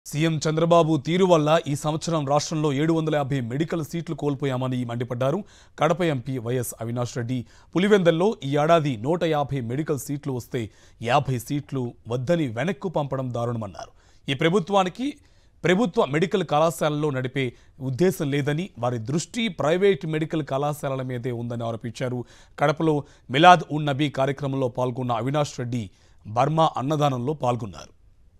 CM Chandrababu తీరు వల్ల ఈ సంవత్సరం రాష్ట్రంలో ఏడు వందల యాభై మెడికల్ సీట్లు కోల్పోయామని మండిపడ్డారు కడప ఎంపీ వైఎస్ అవినాష్ రెడ్డి పులివెందల్లో ఈ ఏడాది నూట యాభై మెడికల్ సీట్లు వస్తే యాభై సీట్లు వద్దని వెనక్కు పంపడం దారుణమన్నారు ఈ ప్రభుత్వానికి ప్రభుత్వ మెడికల్ కళాశాలలో నడిపే ఉద్దేశం లేదని వారి దృష్టి ప్రైవేట్ మెడికల్ కళాశాలల మీదే ఉందని ఆరోపించారు కడపలో మిలాద్ ఉన్ నబీ కార్యక్రమంలో పాల్గొన్న అవినాష్ రెడ్డి బర్మా అన్నదానంలో పాల్గొన్నారు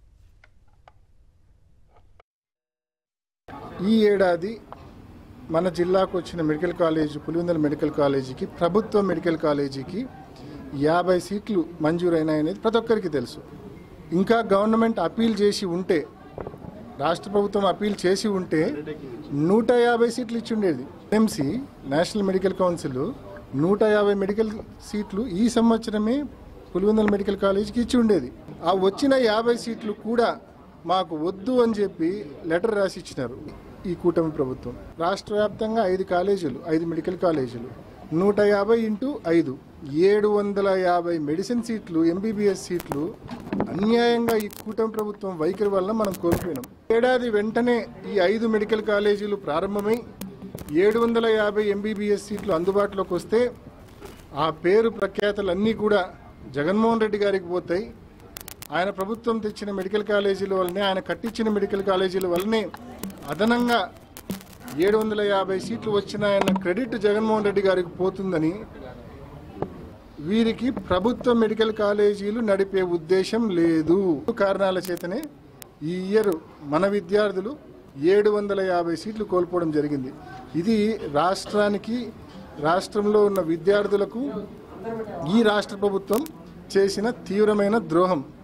ఈ ఏడాది మన జిల్లాకు వచ్చిన మెడికల్ కాలేజ్ పులివెందుల మెడికల్ కాలేజీకి ప్రభుత్వ మెడికల్ కాలేజీకి యాభై సీట్లు మంజూరైనాయనేది ప్రతి ఒక్కరికి తెలుసు ఇంకా గవర్నమెంట్ అపీల్ చేసి ఉంటే రాష్ట్ర ప్రభుత్వం అపీల్ చేసి ఉంటే నూట యాభై సీట్లు ఇచ్చి ఉండేది ఎంసీ నేషనల్ మెడికల్ కౌన్సిల్ నూట యాభై మెడికల్ సీట్లు ఈ సంవత్సరమే పులివెందుల మెడికల్ కాలేజీకి ఇచ్చి ఉండేది ఆ వచ్చిన యాభై సీట్లు కూడా మాకు వద్దు అని చెప్పి లెటర్ రాసి ఇచ్చినారు ఈ కూటమి ప్రభుత్వం రాష్ట్ర వ్యాప్తంగా ఐదు కాలేజీలు ఐదు మెడికల్ కాలేజీలు నూట యాభై ఇంటూ ఐదు ఏడు వందల యాభై మెడిసిన్ సీట్లు ఎంబీబీఎస్ సీట్లు అన్యాయంగా ఈ కూటమి ప్రభుత్వం వైఖరి వల్ల మనం కోల్పోయినాం ఏడాది వెంటనే ఈ ఐదు మెడికల్ కాలేజీలు ప్రారంభమై ఏడు వందల యాభై ఎంబీబీఎస్ సీట్లు అందుబాటులోకి వస్తే ఆ పేరు ప్రఖ్యాతలన్నీ కూడా జగన్మోహన్ రెడ్డి గారికి పోతాయి ఆయన ప్రభుత్వం తెచ్చిన మెడికల్ కాలేజీల వల్లనే ఆయన కట్టించిన మెడికల్ కాలేజీల వల్లనే అదనంగా ఏడు వందల యాభై సీట్లు వచ్చినాయన్న క్రెడిట్ జగన్మోహన్ రెడ్డి గారికి పోతుందని వీరికి ప్రభుత్వ మెడికల్ కాలేజీలు నడిపే ఉద్దేశం లేదు కారణాల చేతనే ఈ ఇయర్ మన విద్యార్థులు ఏడు వందల యాభై సీట్లు కోల్పోవడం జరిగింది ఇది రాష్ట్రానికి రాష్ట్రంలో ఉన్న విద్యార్థులకు ఈ రాష్ట్ర ప్రభుత్వం చేసిన తీవ్రమైన ద్రోహం